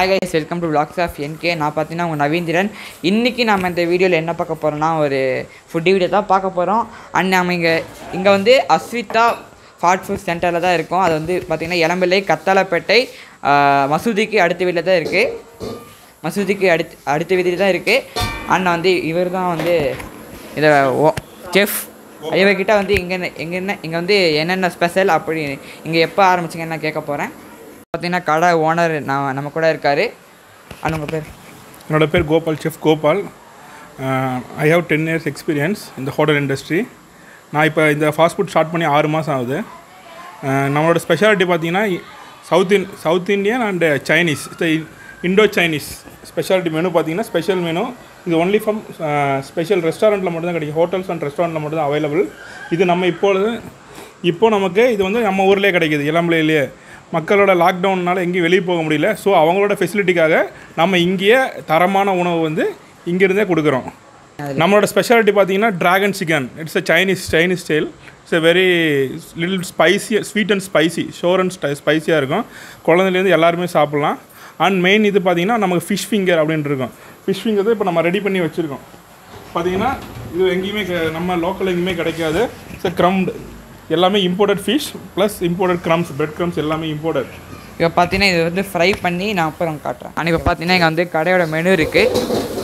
hi guys welcome to blocks of NK நான் பார்த்தீங்கன்னா உங்கள் நவீந்திரன் இன்றைக்கி நம்ம இந்த வீடியோவில் என்ன பார்க்க போகிறோம்னா ஒரு ஃபுட் வீடியோ தான் பார்க்க போகிறோம் அண்ட் நம்ம இங்கே இங்கே வந்து அஸ்விதா ஃபாஸ்ட் ஃபுட் சென்டரில் தான் இருக்கோம் அது வந்து பார்த்திங்கன்னா இளம்பிள்ளை கத்தாலப்பேட்டை ஆஹ், மசூதிக்கு அடுத்த வீட்டில் தான் இருக்குது மசூதிக்கு அடுத்து அடுத்த வீதியில் தான் இருக்குது அண்ட் வந்து இவர் தான் வந்து இதை ஓ செஃப் இவர்கிட்ட வந்து இங்கே எங்கே என்ன இங்கே வந்து என்னென்ன ஸ்பெஷல் அப்படி இங்கே எப்போ ஆரம்பிச்சிங்கன்னு நான் கேட்க போகிறேன் பார்த்தீங்கன்னா கடை ஓனர் நான் நம்ம கூட இருக்கார் அண்ட் உங்கள் பேர் என்னோட பேர் Gopal chef Gopal I have ten years experience இந்த ஹோட்டல் இண்டஸ்ட்ரி நான் இப்போ இந்த ஃபாஸ்ட் ஃபுட் ஸ்டார்ட் பண்ணி ஆறு மாதம் ஆகுது அஹ், நம்மளோட ஸ்பெஷாலிட்டி பார்த்தீங்கன்னா south in south Indian and Chinese Indo Chinese speciality menu பார்த்தீங்கன்னா ஸ்பெஷல் மெனு இது ஒன்லி ஃப்ரம் ஸ்பெஷல் ரெஸ்டாரண்ட்டில் மட்டும் தான் கிடைக்கும் ஹோட்டல்ஸ் அண்ட் ரெஸ்டாரண்ட்டில் மட்டும் தான் அவைலபிள் இது நம்ம இப்பொழுது இப்போ நமக்கு இது வந்து நம்ம ஊர்லேயே கிடைக்கிது இளம்பிள்ளையிலேயே மக்களோட லாக்டவுன்னால எங்கேயும் வெளியே போக முடியல ஸோ அவங்களோட ஃபெசிலிட்டிக்காக நம்ம இங்கேயே தரமான உணவு வந்து இங்கேருந்தே கொடுக்குறோம் நம்மளோட ஸ்பெஷாலிட்டி பார்த்தீங்கன்னா dragon chicken it's a Chinese Chinese style it's a very little spicy sweet and spicy sour and ஸ்பைசியாக இருக்கும் குழந்தைலேருந்து எல்லாருமே சாப்பிட்லாம் அண்ட் மெயின் இது பார்த்தீங்கன்னா நமக்கு ஃபிஷ் ஃபிங்கர் அப்படின்னு இருக்கும் ஃபிஷ் ஃபிங்கர் இப்போ நம்ம ரெடி பண்ணி வச்சுருக்கோம் பார்த்தீங்கன்னா இது எங்கேயுமே கெ- நம்ம லோக்கல் எங்கேயுமே கிடைக்காது இட்ஸ் க்ரம்டு எல்லாமே imported fish plus imported crumbs bread crumbs எல்லாமே இம்போர்ட்டட் இப்போ பார்த்தீங்கன்னா இது வந்து ஃப்ரை பண்ணி நான் அப்புறம் காட்டுறேன் ஆனால் இப்போ பார்த்தீங்கன்னா இங்கே வந்து கடையோட மெனு இருக்குது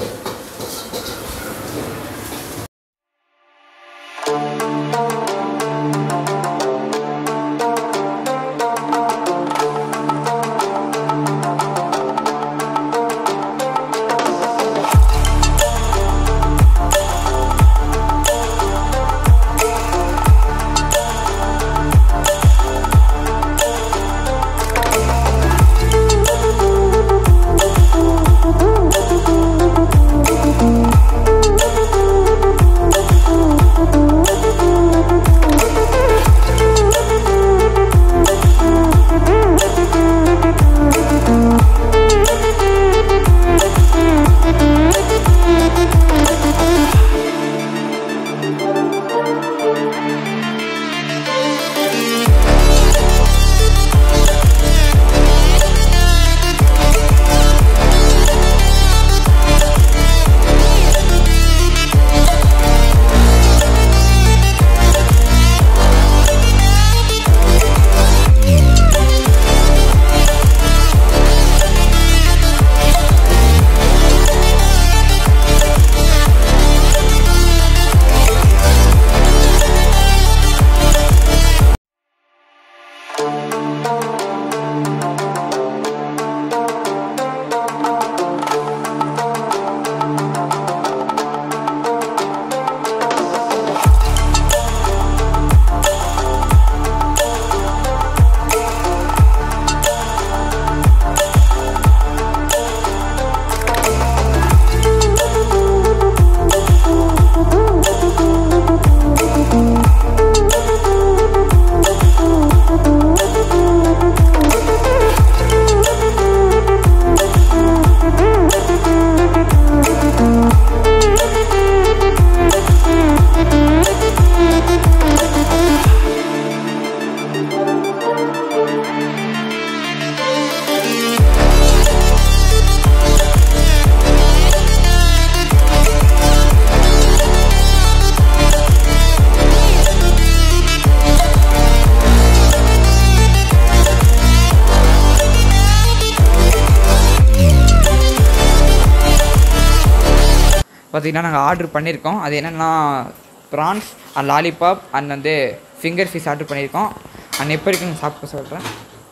பார்த்தீங்கன்னா நாங்கள் ஆர்டர் பண்ணியிருக்கோம் அது என்னென்னா ப்ரான்ஸ் அண்ட் லாலிபாப் அண்ட் வந்து ஃபிங்கர் ஃபிஷ் ஆர்டர் பண்ணியிருக்கோம் அண்ட் எப்போ இருக்குன்னு சாப்பிட்டு சொல்கிறேன்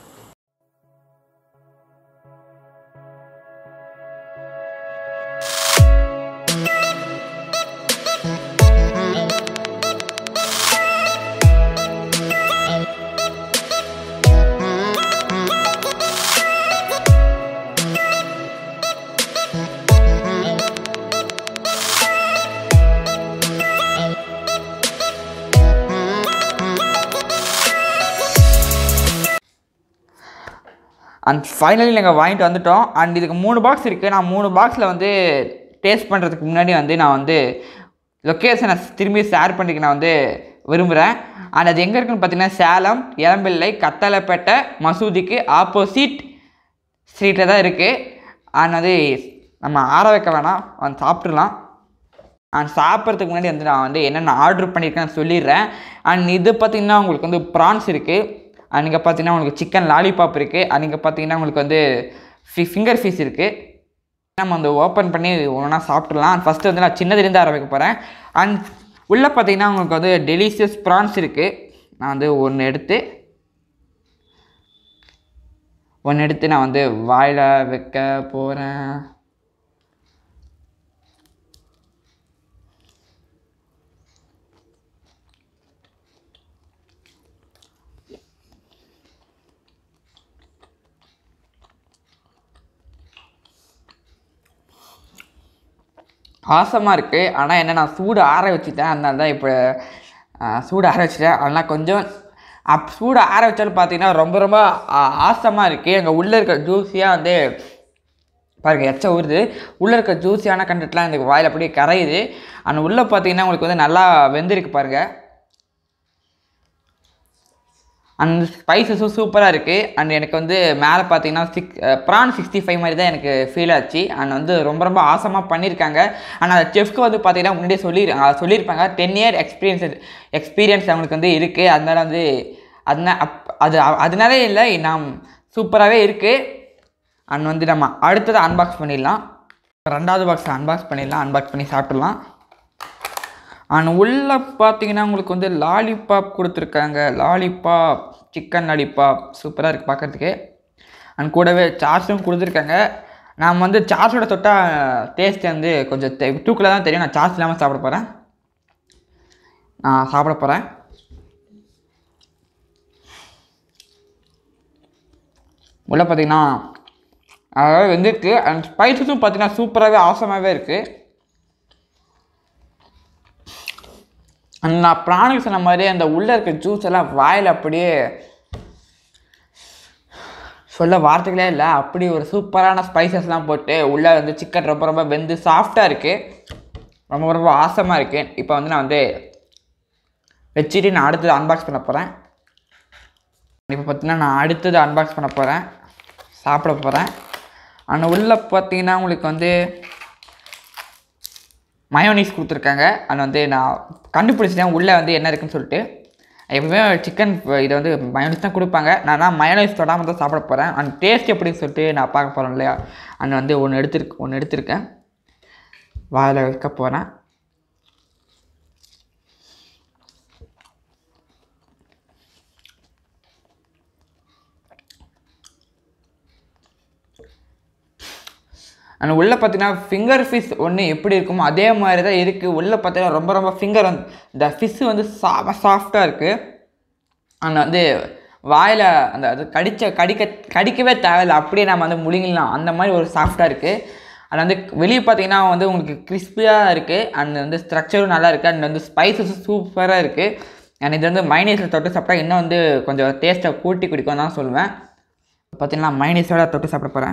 அண்ட் ஃபைனலி நாங்கள் வாங்கிட்டு வந்துட்டோம் அண்ட் இதுக்கு மூணு பாக்ஸ் இருக்குது நான் மூணு பாக்ஸில் வந்து டேஸ்ட் பண்ணுறதுக்கு முன்னாடி வந்து நான் வந்து லொக்கேஷனை திரும்பி ஷேர் பண்ணிக்க நான் வந்து விரும்புகிறேன் அண்ட் அது எங்கே இருக்குன்னு பார்த்தீங்கன்னா சேலம் இளம்பிள்ளை கத்தலைப்பேட்டை மசூதிக்கு ஆப்போசிட் ஸ்ட்ரீட்டில் தான் இருக்குது அண்ட் வந்து நம்ம ஆற வைக்க வேணாம் வந்து சாப்பிட்றலாம் அண்ட் சாப்பிட்றதுக்கு முன்னாடி வந்து நான் வந்து என்னென்ன ஆர்டர் பண்ணியிருக்கேன்னு சொல்லிடுறேன் அண்ட் இது பார்த்திங்கன்னா உங்களுக்கு வந்து ப்ரான்ஸ் இருக்குது அண்ட் இங்கே பார்த்தீங்கன்னா உங்களுக்கு சிக்கன் லாலிபாப் இருக்குது அண்ட் இங்கே பார்த்தீங்கன்னா உங்களுக்கு வந்து ஃபி ஃபிங்கர் ஃபிஷ் இருக்குது நம்ம வந்து ஓப்பன் பண்ணி ஒன்றா சாப்பிட்றலாம் ஃபஸ்ட்டு வந்து நான் சின்னதுலேருந்து ஆரம்பிக்க போகிறேன் அண்ட் உள்ளே பார்த்தீங்கன்னா உங்களுக்கு வந்து டெலிஷியஸ் ப்ரான்ஸ் இருக்குது நான் வந்து ஒன்று எடுத்து ஒன்று எடுத்து நான் வந்து வாயில் வைக்க போகிறேன் ஆசமாக இருக்குது ஆனால் என்ன நான் சூடு ஆற வச்சுட்டேன் அதனால தான் இப்போ ஆ, சூடு ஆற வச்சுட்டேன் அதனால் கொஞ்சம் அப் சூடு ஆற வச்சாலும் பார்த்தீங்கன்னா ரொம்ப ரொம்ப ஆ- ஆசமாக இருக்குது எங்கள் உள்ளே இருக்க ஜூஸியாக வந்து பாருங்கள் எச்ச ஊறுது உள்ளே இருக்க ஜூஸியான கண்டென்ட்லாம் எனக்கு வாயில் அப்படியே கரையுது ஆனால் உள்ளே பார்த்தீங்கன்னா உங்களுக்கு வந்து நல்லா வெந்திருக்கு பாருங்கள் அந்த ஸ்பைசஸும் சூப்பராக இருக்குது அண்ட் எனக்கு வந்து மேலே பார்த்தீங்கன்னா சிக்ஸ் ப்ரான் சிக்ஸ்டி ஃபைவ் மாதிரி தான் எனக்கு ஃபீல் ஆச்சு அண்ட் வந்து ரொம்ப ரொம்ப ஆசமாக பண்ணியிருக்காங்க ஆனால் அந்த செஃப்க்கு வந்து பார்த்தீங்கன்னா முன்னாடியே சொல்லி அஹ் சொல்லியிருப்பாங்க டென் இயர் எக்ஸ்பீரியன்ஸ் எக்ஸ்பீரியன்ஸ் அவங்களுக்கு வந்து இருக்குது அதனால வந்து அதனால அப் அது அதனாலே இல்லை நாம் சூப்பராகவே இருக்குது அண்ட் வந்து நம்ம அடுத்தது அன்பாக்ஸ் பண்ணிடலாம் ரெண்டாவது பாக்ஸ் அன்பாக்ஸ் பண்ணிடலாம் அன்பாக்ஸ் பண்ணி சாப்பிட்றலாம் அண்ட் உள்ளே பார்த்தீங்கன்னா உங்களுக்கு வந்து லாலிபாப் கொடுத்துருக்காங்க லாலிபாப் சிக்கன் லாலிபாப் சூப்பராக இருக்குது பார்க்குறதுக்கு அண்ட் கூடவே சார்ஸும் கொடுத்துருக்காங்க நான் வந்து சார்ஸோட தொட்டால் டேஸ்ட் வந்து கொஞ்சம் தெ தூக்கில் தான் தெரியும் நான் சார்ஸ் இல்லாமல் சாப்பிட போகிறேன் நான் சாப்பிட போகிறேன் உள்ளே பார்த்தீங்கன்னா அதாவது வெந்திருக்கு அண்ட் ஸ்பைசஸும் பார்த்தீங்கன்னா சூப்பராகவே ஆசமாகவே இருக்குது அந்த நான் பிராணிக்கு சொன்ன மாதிரி அந்த உள்ளே இருக்க ஜூஸ் எல்லாம் வாயில் அப்படியே சொல்ல வார்த்தைகளே இல்லை அப்படி ஒரு சூப்பரான ஸ்பைசஸ்லாம் போட்டு உள்ளே வந்து சிக்கன் ரொம்ப ரொம்ப வெந்து சாஃப்டாக இருக்குது ரொம்ப ரொம்ப ஆசமாக இருக்குது இப்போ வந்து நான் வந்து வச்சுட்டு நான் அடுத்தது அன்பாக்ஸ் பண்ண போகிறேன் இப்போ பார்த்தீங்கன்னா நான் அடுத்தது அன்பாக்ஸ் பண்ண போகிறேன் சாப்பிட போகிறேன் ஆனால் உள்ளே பார்த்தீங்கன்னா உங்களுக்கு வந்து மயோனீஸ் கொடுத்துருக்காங்க அது வந்து நான் கண்டுபிடிச்சிட்டேன் உள்ளே வந்து என்ன இருக்குன்னு சொல்லிட்டு எப்பவுமே சிக்கன் இதை வந்து மயோனீஸ் தான் கொடுப்பாங்க நான் தான் மயோனீஸ் தொடாமல் தான் சாப்பிட போகிறேன் அந்த டேஸ்ட் எப்படின்னு சொல்லிட்டு நான் பார்க்க போகிறேன் இல்லையா அண்ட் வந்து ஒன்று எடுத்துருக்கு ஒன்று எடுத்திருக்கேன் வாயில் வைக்க போகிறேன் அண்ட் உள்ளே பார்த்தீங்கன்னா ஃபிங்கர் ஃபிஷ் ஒன்று எப்படி இருக்குமோ அதே மாதிரி தான் இருக்குது உள்ளே பார்த்தீங்கன்னா ரொம்ப ரொம்ப ஃபிங்கர் வந்து இந்த ஃபிஷ் வந்து சா சாஃப்டாக இருக்குது அண்ட் வந்து வாயில் அந்த அது கடிச்ச கடிக்க கடிக்கவே தேவையில்லை அப்படியே நம்ம வந்து முழுங்கிடலாம் அந்த மாதிரி ஒரு சாஃப்டாக இருக்குது அது வந்து வெளியே பார்த்தீங்கன்னா வந்து உங்களுக்கு கிறிஸ்பியாக இருக்குது அண்ட் வந்து ஸ்ட்ரக்சரும் நல்லா இருக்குது அண்ட் வந்து ஸ்பைசஸும் சூப்பராக இருக்குது அண்ட் இது வந்து மைனீஸில் தொட்டு சாப்பிட்டா இன்னும் வந்து கொஞ்சம் டேஸ்ட்டை கூட்டி குடிக்கும் தான் சொல்லுவேன் பார்த்தீங்கன்னா மைனீஸோட தொட்டு சாப்பிட போகிறேன்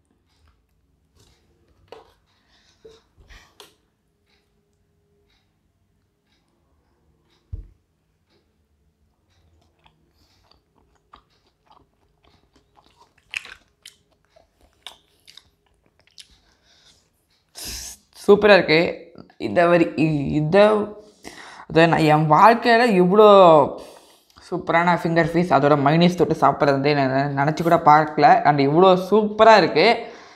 சூப்பராக இருக்குது இதை வரி இ- இதை அதை நான் என் வாழ்க்கையில் இவ்வளோ சூப்பரான ஃபிங்கர் ஃபீஸ் அதோட மைனீஸ் தொட்டு சாப்பிட்றது வந்து நான் நினச்சி கூட பார்க்கல அண்ட் இவ்வளோ சூப்பராக இருக்குது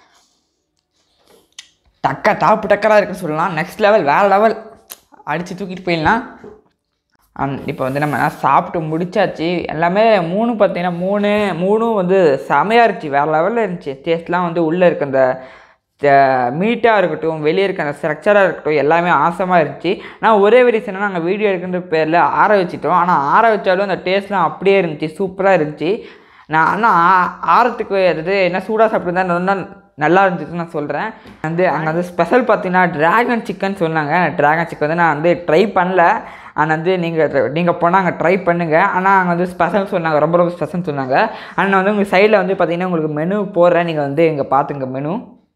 டக்க டாப்பு டக்கராக இருக்குன்னு சொல்லலாம் நெக்ஸ்ட் லெவல் வேறு லெவல் அடித்து தூக்கிட்டு போயிடலாம் அண்ட் இப்போ வந்து நம்ம எல்லாம் சாப்பிட்டு முடிச்சாச்சு எல்லாமே மூணு பார்த்தீங்கன்னா மூணு மூணும் வந்து செமையாக இருந்துச்சு வேறு லெவலில் இருந்துச்சு டேஸ்ட்லாம் வந்து உள்ளே இருக்க அந்த மீட்டாக இருக்கட்டும் வெளியே இருக்க அந்த ஸ்ட்ரக்சராக இருக்கட்டும் எல்லாமே ஆசமாக இருந்துச்சு நான் ஒரே ஒரு ரீசனாக நாங்கள் வீடியோ எடுக்கின்ற பேரில் ஆற வச்சிட்டோம் ஆனால் ஆற வச்சாலும் அந்த டேஸ்ட்லாம் அப்படியே இருந்துச்சு சூப்பராக இருந்துச்சு நான் ஆனால் ஆ- ஆறத்துக்கு அதாவது என்ன சூடாக சாப்பிட்டுருந்தா இன்னும் நல்லா இருந்துச்சுன்னு நான் சொல்கிறேன் வந்து அங்கே வந்து ஸ்பெஷல் பார்த்தீங்கன்னா ட்ராகன் சிக்கன் சொன்னாங்க ட்ராகன் சிக்கன் வந்து நான் வந்து ட்ரை பண்ணல ஆனால் வந்து நீங்கள் நீங்கள் போனால் அங்கே ட்ரை பண்ணுங்கள் ஆனால் அங்கே வந்து ஸ்பெஷல் சொன்னாங்க ரொம்ப ரொம்ப ஸ்பெஷல் சொன்னாங்க ஆனால் வந்து உங்கள் சைடில் வந்து பார்த்தீங்கன்னா உங்களுக்கு மெனு போடுறேன் நீங்கள் வந்து இங்கே பார்த்துங்க மெனு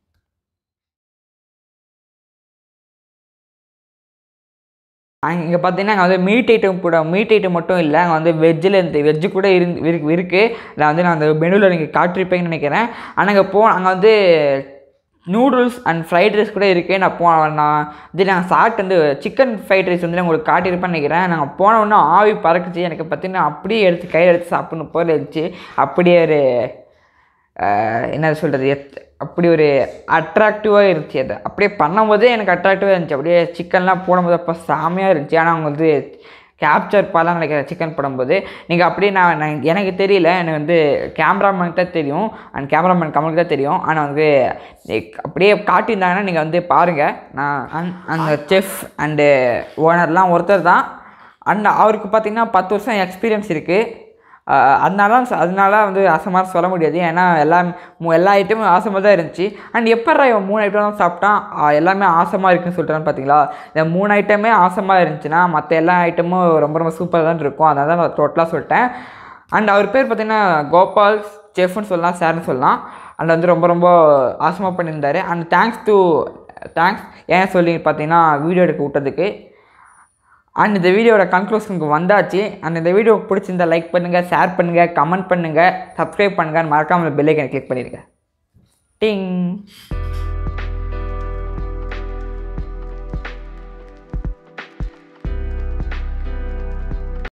இங்கே பார்த்தீங்கன்னா அங்கே வந்து மீட் ஐட்டம் கூட மீட் ஐட்டம் மட்டும் இல்லை அங்கே வந்து வெஜ்ஜில் இருந்து வெஜ்ஜு கூட இருந்து இருக்கு இருக்குது நான் வந்து நான் அந்த மெனுவில் நீங்கள் காட்டிருப்பேங்கன்னு நினைக்கிறேன் ஆனால் அங்கே போ அங்கே வந்து நூடுல்ஸ் அண்ட் ஃப்ரைட் ரைஸ் கூட இருக்குது நான் போ நான் இது நாங்கள் சாப்பிட்டு வந்து சிக்கன் ஃப்ரைட் ரைஸ் வந்து நான் உங்களுக்கு காட்டியிருப்பேன்னு நினைக்கிறேன் நாங்கள் போன உடனே ஆவி பறக்குச்சு எனக்கு பார்த்தீங்கன்னா அப்படியே எடுத்து கையில் எடுத்து சாப்பிடணும் போல இருந்துச்சு அப்படியே ஒரு ஆஹ், என்ன சொல்கிறது எத் அப்படி ஒரு அட்ராக்டிவாக இருந்துச்சு அது அப்படியே பண்ணும்போதே எனக்கு அட்ராக்டிவாக இருந்துச்சு அப்படியே சிக்கன்லாம் போடும்போது அப்போ செமையாக இருந்துச்சு ஆனால் அவங்க வந்து கேப்சர் பண்ணலாம் நினைக்கிறேன் சிக்கன் போடும்போது நீங்கள் அப்படியே நான் நான் எனக்கு தெரியல எனக்கு வந்து கேமராமேனுக்கு தான் தெரியும் அண்ட் கேமராமேன் கமலுக்கு தான் தெரியும் ஆனால் வந்து like அப்படியே காட்டியிருந்தாங்கன்னா நீங்கள் வந்து பாருங்கள் நான் அந் அந்த செஃப் அண்டு ஓனர்லாம் ஒருத்தர் தான் அண்ட் அவருக்கு பார்த்தீங்கன்னா பத்து வருஷம் எக்ஸ்பீரியன்ஸ் இருக்குது ஆஹ் அதனால அதனால வந்து ஆசமாக சொல்ல முடியாது ஏன்னா எல்லாம் மு- எல்லா ஐட்டமும் ஆசமாக தான் இருந்துச்சு அண்ட் எப்பட்றா இவன் மூணு ஐட்டம் தான் சாப்பிட்டான் ஆஹ் எல்லாமே ஆசமாக இருக்குன்னு சொல்லிட்டான்னு பார்த்தீங்களா இந்த மூணு ஐட்டமே ஆசமாக இருந்துச்சுன்னா மற்ற எல்லா ஐட்டமும் ரொம்ப ரொம்ப சூப்பராக தான் இருக்கும் அதனால தான் நான் டோட்டலாக சொல்லிட்டேன் அண்ட் அவர் பேர் பார்த்தீங்கன்னா கோபால் செஃப்னு சொல்லலாம் சார்னு சொல்லலாம் அண்ட் வந்து ரொம்ப ரொம்ப ஆசமாக பண்ணியிருந்தாரு அண்ட் தேங்க்ஸ் டு தேங்க்ஸ் ஏன் சொல்லி பார்த்தீங்கன்னா வீடியோ எடுக்க விட்டதுக்கு அண்ட் இந்த வீடியோட கன்க்ளூஷனுக்கு வந்தாச்சு அண்ட் இந்த வீடியோ பிடிச்சிருந்தா லைக் பண்ணுங்கள் ஷேர் பண்ணுங்கள் கமெண்ட் பண்ணுங்கள் சப்ஸ்கிரைப் பண்ணுங்கள் மறக்காமல் பெல்லைக்கனை கிளிக் பண்ணிடுங்க டிங்